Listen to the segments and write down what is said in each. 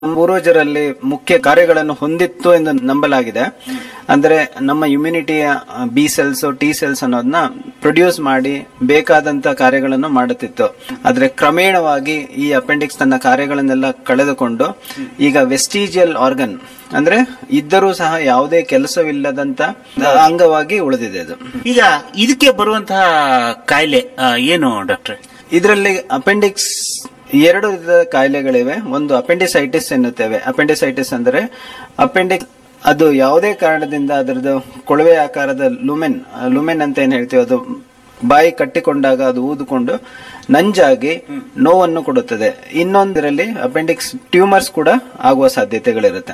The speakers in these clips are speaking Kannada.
ಪೂರ್ವಜರಲ್ಲಿ ಮುಖ್ಯ ಕಾರ್ಯಗಳನ್ನು ಹೊಂದಿತ್ತು ಎಂದು ನಂಬಲಾಗಿದೆ ಅಂದ್ರೆ ನಮ್ಮ ಇಮ್ಯುನಿಟಿಯ ಬಿ ಸೆಲ್ಸ್ ಟಿ ಸೆಲ್ಸ್ ಅನ್ನೋದನ್ನ ಪ್ರೊಡ್ಯೂಸ್ ಮಾಡಿ ಬೇಕಾದಂತ ಕಾರ್ಯಗಳನ್ನು ಮಾಡುತ್ತಿತ್ತು ಆದ್ರೆ ಕ್ರಮೇಣವಾಗಿ ಈ ಅಪೆಂಡಿಕ್ಸ್ ತನ್ನ ಕಾರ್ಯಗಳನ್ನೆಲ್ಲ ಕಳೆದುಕೊಂಡು ಈಗ ವೆಸ್ಟಿಜಿಯಲ್ ಆರ್ಗನ್ ಅಂದ್ರೆ ಇದ್ದರೂ ಸಹ ಯಾವುದೇ ಕೆಲಸವಿಲ್ಲದಂತ ಅಂಗವಾಗಿ ಉಳಿದಿದೆ ಅದು ಈಗ ಇದಕ್ಕೆ ಬರುವಂತಹ ಕಾಯಿಲೆ ಆ, ಏನು ಡಾಕ್ಟ್ರೆ ಇದರಲ್ಲಿ ಅಪೆಂಡಿಕ್ಸ್ ಎರಡು ವಿಧದ ಕಾಯಿಲೆಗಳಿವೆ ಒಂದು ಅಪೆಂಡಿಸೈಟಿಸ್ ಎನ್ನುತ್ತೇವೆ ಅಪೆಂಡಿಸೈಟಿಸ್ ಅಂದರೆ ಅಪೆಂಡಿಕ್ಸ್ ಅದು ಯಾವುದೇ ಕಾರಣದಿಂದ ಅದರದ್ದು ಕೊಳವೆ ಆಕಾರದ ಲುಮೆನ್ ಲುಮೆನ್ ಅಂತ ಏನ್ ಹೇಳ್ತೀವಿ ಅದು ಬಾಯಿ ಕಟ್ಟಿಕೊಂಡಾಗ ಅದು ಊದಿಕೊಂಡು ನಂಜಾಗಿ ನೋವನ್ನು ಕೊಡುತ್ತದೆ ಇನ್ನೊಂದರಲ್ಲಿ ಅಪೆಂಡಿಕ್ಸ್ ಟ್ಯೂಮರ್ಸ್ ಕೂಡ ಆಗುವ ಸಾಧ್ಯತೆಗಳಿರುತ್ತೆ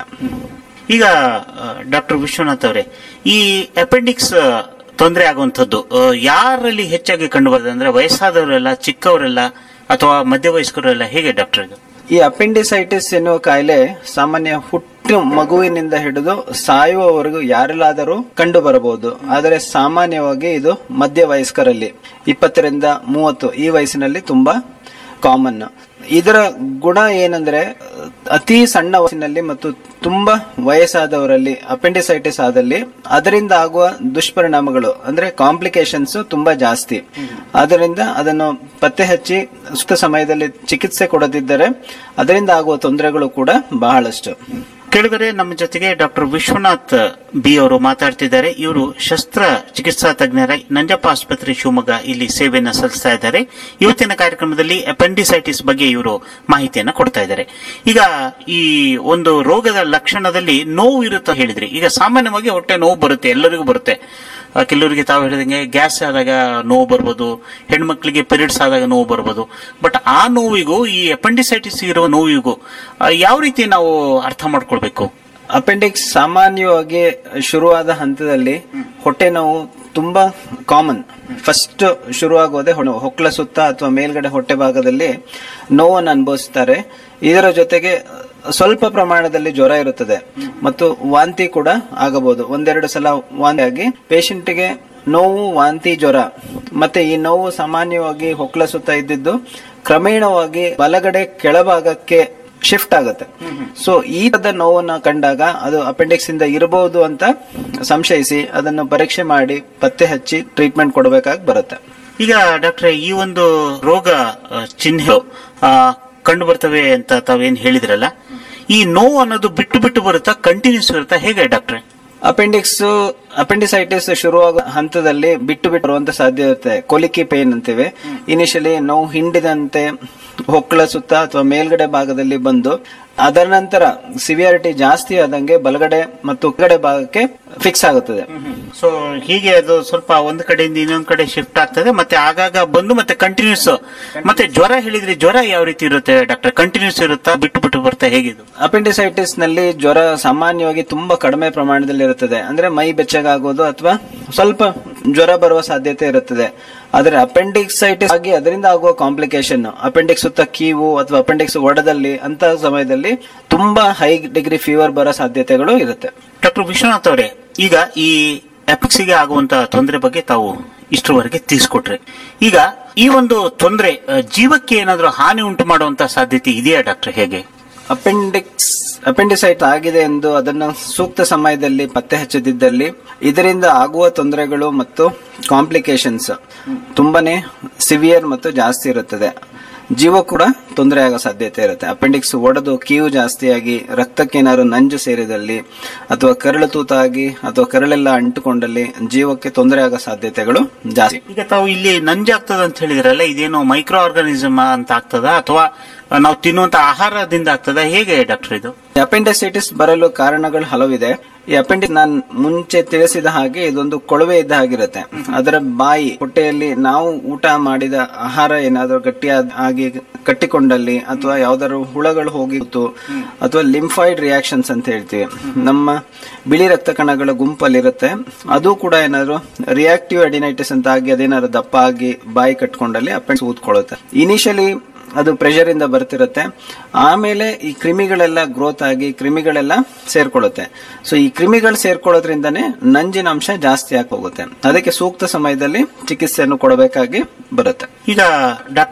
ಈಗ ಡಾಕ್ಟರ್ ವಿಶ್ವನಾಥ್ ಅವರೇ ಈ ಅಪೆಂಡಿಕ್ಸ್ ತೊಂದರೆ ಆಗುವಂಥದ್ದು ಆ, ಯಾರಲ್ಲಿ ಹೆಚ್ಚಾಗಿ ಕಂಡು ಬರ್ತದೆ ಅಂದ್ರೆ ವಯಸ್ಸಾದವರೆಲ್ಲ ಚಿಕ್ಕವರೆಲ್ಲ ಅಥವಾ ಮಧ್ಯವಯಸ್ಕರೆಲ್ಲ ಹೇಗೆ ಡಾಕ್ಟರ್ ಇದು ಈ ಅಪೆಂಡಿಸೈಟಿಸ್ ಎನ್ನುವ ಕಾಯಿಲೆ ಸಾಮಾನ್ಯ ಹುಟ್ಟು ಮಗುವಿನಿಂದ ಹಿಡಿದು ಸಾಯುವವರೆಗೂ ಯಾರಲ್ಲಾದರೂ ಕಂಡು ಬರಬಹುದು ಆದರೆ ಸಾಮಾನ್ಯವಾಗಿ ಇದು ಮಧ್ಯ ವಯಸ್ಕರಲ್ಲಿ ಇಪ್ಪತ್ತರಿಂದ ಮೂವತ್ತು ಈ ವಯಸ್ಸಿನಲ್ಲಿ ತುಂಬಾ ಕಾಮನ್ ಇದರ ಗುಣ ಏನಂದ್ರೆ ಅತಿ ಸಣ್ಣ ವಯಸ್ಸಿನಲ್ಲಿ ಮತ್ತು ತುಂಬಾ ವಯಸ್ಸಾದವರಲ್ಲಿ ಅಪೆಂಡಿಸೈಟಿಸ್ ಆದಲ್ಲಿ ಅದರಿಂದ ಆಗುವ ದುಷ್ಪರಿಣಾಮಗಳು ಅಂದ್ರೆ ಕಾಂಪ್ಲಿಕೇಶನ್ಸ್ ತುಂಬಾ ಜಾಸ್ತಿ ಆದ್ದರಿಂದ ಅದನ್ನು ಪತ್ತೆ ಹಚ್ಚಿ ಸೂಕ್ತ ಸಮಯದಲ್ಲಿ ಚಿಕಿತ್ಸೆ ಕೊಡದಿದ್ದರೆ ಅದರಿಂದ ಆಗುವ ತೊಂದರೆಗಳು ಕೂಡ ಬಹಳಷ್ಟು ಕೆಳಗಡೆ ನಮ್ಮ ಜೊತೆಗೆ ಡಾಕ್ಟರ್ ವಿಶ್ವನಾಥ್ ಬಿ ಅವರು ಮಾತಾಡ್ತಿದ್ದಾರೆ ಇವರು ಶಸ್ತ್ರ ಚಿಕಿತ್ಸಾ ತಜ್ಞರ ನಂಜಪ್ಪ ಆಸ್ಪತ್ರೆ ಶಿವಮೊಗ್ಗ ಇಲ್ಲಿ ಸೇವೆಯನ್ನ ಸಲ್ಲಿಸ್ತಾ ಇದ್ದಾರೆ ಇವತ್ತಿನ ಕಾರ್ಯಕ್ರಮದಲ್ಲಿ ಅಪೆಂಡಿಸೈಟಿಸ್ ಬಗ್ಗೆ ಇವರು ಮಾಹಿತಿಯನ್ನ ಕೊಡ್ತಾ ಇದ್ದಾರೆ ಈಗ ಈ ಒಂದು ರೋಗದ ಲಕ್ಷಣದಲ್ಲಿ ನೋವು ಇರುತ್ತೆ ಅಂತ ಹೇಳಿದ್ರಿ ಈಗ ಸಾಮಾನ್ಯವಾಗಿ ಹೊಟ್ಟೆ ನೋವು ಬರುತ್ತೆ ಎಲ್ಲರಿಗೂ ಬರುತ್ತೆ ಆ, ಕೆಲವರಿಗೆ ತಾವು ಹೇಳಿದಂಗೆ ಗ್ಯಾಸ್ ಆದಾಗ ನೋವು ಬರ್ಬೋದು ಹೆಣ್ಮಕ್ಳಿಗೆ ಪೀರಿಯಡ್ಸ್ ಆದಾಗ ನೋವು ಬರ್ಬೋದು ಬಟ್ ಆ ನೋವಿಗೂ ಈ ಅಪೆಂಡಿಸೈಟಿಸ್ ಇರುವ ನೋವಿಗೂ ಆ, ಯಾವ ರೀತಿ ನಾವು ಅರ್ಥ ಮಾಡ್ಕೊಳ್ಬೇಕು ಅಪೆಂಡಿಕ್ಸ್ ಸಾಮಾನ್ಯವಾಗಿ ಶುರುವಾದ ಹಂತದಲ್ಲಿ ಹೊಟ್ಟೆ ನೋವು ತುಂಬಾ ಕಾಮನ್ ಫಸ್ಟ್ ಶುರುವಾಗೋದೇ ಹೊಣೆ- ಹೊಕ್ಕಳ ಸುತ್ತ ಅಥವಾ ಮೇಲ್ಗಡೆ ಹೊಟ್ಟೆ ಭಾಗದಲ್ಲಿ ನೋವನ್ನು ಅನುಭವಿಸ್ತಾರೆ ಇದರ ಜೊತೆಗೆ ಸ್ವಲ್ಪ ಪ್ರಮಾಣದಲ್ಲಿ ಜ್ವರ ಇರುತ್ತದೆ ಮತ್ತು ವಾಂತಿ ಕೂಡ ಆಗಬಹುದು ಒಂದೆರಡು ಸಲ ವಾಂತಿ ಆಗಿ ಪೇಷಂಟ್ಗೆ ನೋವು ವಾಂತಿ ಜ್ವರ ಮತ್ತೆ ಈ ನೋವು ಸಾಮಾನ್ಯವಾಗಿ ಹೊಕ್ಕಳ ಸುತ್ತ ಇದ್ದಿದ್ದು ಕ್ರಮೇಣವಾಗಿ ಬಲಗಡೆ ಕೆಳಭಾಗಕ್ಕೆ ಶಿಫ್ಟ್ ಆಗುತ್ತೆ ಸೊ ಈ ತರದ ನೋವನ್ನ ಕಂಡಾಗ ಅದು ಅಪೆಂಡಿಕ್ಸ್ ಇಂದ ಇರಬಹುದು ಅಂತ ಸಂಶಯಿಸಿ ಅದನ್ನು ಪರೀಕ್ಷೆ ಮಾಡಿ ಪತ್ತೆ ಹಚ್ಚಿ ಟ್ರೀಟ್ಮೆಂಟ್ ಕೊಡಬೇಕಾಗಿ ಬರುತ್ತೆ ಈಗ ಡಾಕ್ಟ್ರೆ ಈ ಒಂದು ರೋಗ ಆ, ಚಿಹ್ನೆಗಳು ಆ, ಕಂಡು ಬರ್ತವೆ ಅಂತ ತಾವೇನ್ ಹೇಳಿದ್ರಲ್ಲ ಈ ನೋವು ಅನ್ನೋದು ಬಿಟ್ಟು ಬಿಟ್ಟು ಬರುತ್ತಾ ಕಂಟಿನ್ಯೂಸ್ ಇರುತ್ತಾ ಹೇಗೆ ಡಾಕ್ಟ್ರೆ ಅಪೆಂಡಿಕ್ಸ್ ಅಪೆಂಡಿಸೈಟಿಸ್ ಶುರುವಾಗುವ ಹಂತದಲ್ಲಿ ಬಿಟ್ಟು ಬಿಟ್ಟು ಬರುವಂತ ಸಾಧ್ಯ ಇರುತ್ತೆ ಕೊಲಿಕಿ ಪೇನ್ ಅಂತೀವಿ ಇನಿಷಿಯಲಿ ನೋವು ಹಿಂಡಿದಂತೆ ಹೊಕ್ಕಳ ಸುತ್ತ ಅಥವಾ ಮೇಲ್ಗಡೆ ಭಾಗದಲ್ಲಿ ಬಂದು ಅದರ ನಂತರ ಸಿವಿಯಾರಿಟಿ ಜಾಸ್ತಿ ಆದಂಗೆ ಬಲಗಡೆ ಮತ್ತು ಕೆಳಗಡೆ ಭಾಗಕ್ಕೆ ಫಿಕ್ಸ್ ಆಗುತ್ತದೆ ಸೊ ಹೀಗೆ ಅದು ಸ್ವಲ್ಪ ಒಂದ್ ಕಡೆಯಿಂದ ಇನ್ನೊಂದ್ ಕಡೆ ಶಿಫ್ಟ್ ಆಗ್ತದೆ ಮತ್ತೆ ಆಗಾಗ ಬಂದು ಮತ್ತೆ ಕಂಟಿನ್ಯೂಸ್ ಮತ್ತೆ ಜ್ವರ ಹೇಳಿದ್ರಿ ಜ್ವರ ಯಾವ ರೀತಿ ಇರುತ್ತೆ ಡಾಕ್ಟರ್ ಕಂಟಿನ್ಯೂಸ್ ಇರುತ್ತಾ ಬಿಟ್ಟು ಬಿಟ್ಟು ಬರ್ತಾ ಹೇಗಿದು ಅಪೆಂಡಿಸೈಟಿಸ್ ನಲ್ಲಿ ಜ್ವರ ಸಾಮಾನ್ಯವಾಗಿ ತುಂಬಾ ಕಡಿಮೆ ಪ್ರಮಾಣದಲ್ಲಿ ಇರುತ್ತದೆ ಅಂದ್ರೆ ಮೈ ಬೆಚ್ಚಗಾಗೋದು ಅಥವಾ ಸ್ವಲ್ಪ ಜ್ವರ ಬರುವ ಸಾಧ್ಯತೆ ಇರುತ್ತದೆ ಆದರೆ ಅಪೆಂಡಿಕ್ಸೈಟಿಸ್ ಆಗಿ ಅದರಿಂದ ಆಗುವ ಕಾಂಪ್ಲಿಕೇಶನ್ ಅಪೆಂಡಿಕ್ಸ್ ಸುತ್ತ ಕೀವು ಅಥವಾ ಅಪೆಂಡಿಕ್ಸ್ ಒಡದಲ್ಲಿ ಅಂತ ಸಮಯದಲ್ಲಿ ತುಂಬಾ ಹೈ ಡಿಗ್ರಿ ಫೀವರ್ ಬರೋ ಸಾಧ್ಯತೆಗಳು ಇರುತ್ತೆ ಡಾಕ್ಟರ್ ವಿಶ್ವನಾಥ್ ಅವರೇ ಈಗ ಈ ಎಪಿಕ್ಸಿಗೆ ಆಗುವಂತ ತೊಂದರೆ ಬಗ್ಗೆ ತಾವು ಇಷ್ಟರವರೆಗೆ ತಿಳಿಸ್ಕೊಟ್ರಿ ಈಗ ಈ ಒಂದು ತೊಂದರೆ ಆ, ಜೀವಕ್ಕೆ ಏನಾದ್ರೂ ಹಾನಿ ಉಂಟು ಮಾಡುವಂತ ಸಾಧ್ಯತೆ ಇದೆಯಾ ಡಾಕ್ಟರ್ ಹೇಗೆ ಅಪೆಂಡಿಕ್ಸ್ ಅಪೆಂಡಿಸೈಟ್ ಆಗಿದೆ ಎಂದು ಅದನ್ನು ಸೂಕ್ತ ಸಮಯದಲ್ಲಿ ಪತ್ತೆ ಹಚ್ಚದಿದ್ದಲ್ಲಿ ಇದರಿಂದ ಆಗುವ ತೊಂದರೆಗಳು ಮತ್ತು ಕಾಂಪ್ಲಿಕೇಶನ್ಸ್ ತುಂಬಾನೇ ಸಿವಿಯರ್ ಮತ್ತು ಜಾಸ್ತಿ ಇರುತ್ತದೆ ಜೀವ ಕೂಡ ತೊಂದರೆ ಆಗೋ ಸಾಧ್ಯತೆ ಇರುತ್ತೆ ಅಪೆಂಡಿಕ್ಸ್ ಒಡೆದು ಕೀವು ಜಾಸ್ತಿಯಾಗಿ ರಕ್ತಕ್ಕೇನಾದ್ರು ನಂಜು ಸೇರಿದಲ್ಲಿ ಅಥವಾ ಕರಳು ತೂತಾಗಿ ಅಥವಾ ಕರಳೆಲ್ಲ ಅಂಟುಕೊಂಡಲ್ಲಿ ಜೀವಕ್ಕೆ ತೊಂದರೆ ಆಗೋ ಸಾಧ್ಯತೆಗಳು ಜಾಸ್ತಿ ಈಗ ತಾವು ಇಲ್ಲಿ ನಂಜಾಗ್ತದ ಅಂತ ಹೇಳಿದ್ರಲ್ಲ ಇದೇನು ಮೈಕ್ರೋ ಆರ್ಗಾನಿಸಮ್ ಅಂತ ಆಗ್ತದ ಅಥವಾ ನಾವು ತಿನ್ನುವಂತ ಆಹಾರದಿಂದ ಆಗ್ತದ ಹೇಗೆ ಡಾಕ್ಟರ್ ಇದು ಅಪೆಂಡಿಸೈಟಿಸ್ ಬರಲು ಕಾರಣಗಳು ಹಲವಿದೆ ಈ ಅಪೆಂಡಿಸ್ ನಾನು ಮುಂಚೆ ತಿಳಿಸಿದ ಹಾಗೆ ಇದೊಂದು ಕೊಳವೆ ಇದ್ದ ಹಾಗಿರುತ್ತೆ ಅದರ ಬಾಯಿ ಹೊಟ್ಟೆಯಲ್ಲಿ ನಾವು ಊಟ ಮಾಡಿದ ಆಹಾರ ಏನಾದರೂ ಗಟ್ಟಿಯಾದ ಆಗಿ ಕಟ್ಟಿಕೊಂಡಲ್ಲಿ ಅಥವಾ ಯಾವ್ದಾದ್ರು ಹುಳಗಳು ಹೋಗಿ ಕೂತು ಅಥವಾ ಲಿಂಫಾಯ್ಡ್ ರಿಯಾಕ್ಷನ್ಸ್ ಅಂತ ಹೇಳ್ತೀವಿ ನಮ್ಮ ಬಿಳಿ ರಕ್ತ ಕಣಗಳ ಗುಂಪಲ್ಲಿರುತ್ತೆ ಅದು ಕೂಡ ಏನಾದ್ರು ರಿಯಾಕ್ಟಿವ್ ಅಡಿನೈಟಿಸ್ ಅಂತ ಆಗಿ ಅದೇನಾದ್ರು ದಪ್ಪ ಆಗಿ ಬಾಯಿ ಕಟ್ಕೊಂಡಲ್ಲಿ ಅಪೆಂಡಿಕ್ಸ್ ಊದ್ಕೊಳ್ಳುತ್ತೆ ಇನಿಷಿಯಲಿ ಅದು ಪ್ರೆಷರ್ ಇಂದ ಬರ್ತಿರುತ್ತೆ ಆಮೇಲೆ ಈ ಕ್ರಿಮಿಗಳೆಲ್ಲ ಗ್ರೋತ್ ಆಗಿ ಕ್ರಿಮಿಗಳೆಲ್ಲ ಸೇರ್ಕೊಳ್ಳುತ್ತೆ ಸೊ ಈ ಕ್ರಿಮಿಗಳು ಸೇರ್ಕೊಳ್ಳೋದ್ರಿಂದನೇ ನಂಜಿನ ಅಂಶ ಜಾಸ್ತಿ ಆಗಿ ಹೋಗುತ್ತೆ ಅದಕ್ಕೆ ಸೂಕ್ತ ಸಮಯದಲ್ಲಿ ಚಿಕಿತ್ಸೆಯನ್ನು ಕೊಡಬೇಕಾಗಿ ಬರುತ್ತೆ ಈಗ ಡಾಕ್ಟ್ರೆ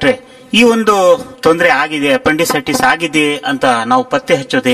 ಈ ಒಂದು ತೊಂದರೆ ಆಗಿದೆ ಅಪೆಂಡಿಸೈಟಿಸ್ ಆಗಿದೆ ಅಂತ ನಾವು ಪತ್ತೆ ಹಚ್ಚೋದು